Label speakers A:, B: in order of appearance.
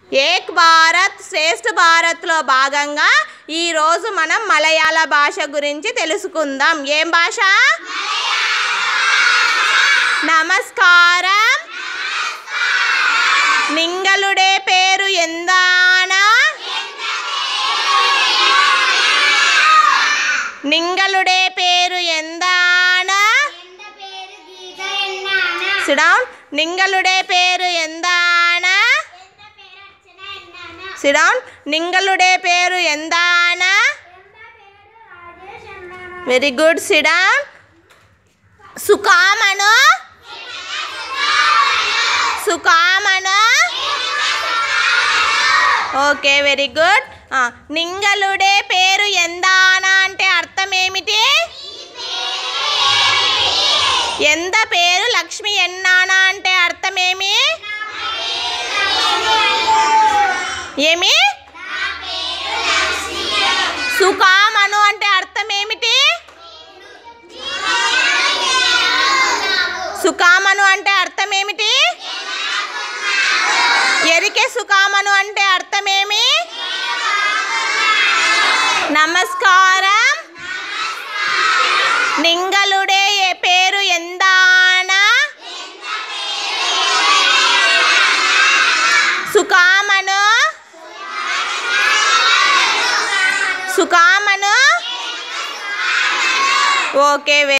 A: ఏక్ భారత్ శ్రేష్ఠ భారత్లో భాగంగా ఈరోజు మనం మలయాళ భాష గురించి తెలుసుకుందాం ఏం భాష నమస్కారం നിങ്ങളുടെ പേരു എന്താണ് നിങ്ങളുടെ പേരു എന്താണ് സിഡൗൺ നിങ്ങളുടെ പേരു എന്താണ് സിഡൗൺ നിങ്ങളുടെ പേരു എന്താണ് വെരി ഗുഡ് സിഡൗൺ സുഖാമണു സുഖാമണു ఓకే వెరీ గుడ్ నింగలుడే పేరు ఎందానా అంటే అర్థం ఏమిటి ఎంత పేరు లక్ష్మి ఎన్నానా అంటే అర్థం ఏమి ఏమి సుఖామను అంటే అర్థం ఏమిటి సుఖామను అంటే అర్థం ఏమిటి ఎరికే సుఖామను అంటే అర్థమేమి నమస్కారం నింగలుడే ఏ పేరు ఎందాన సుఖామను సుఖామను ఓకే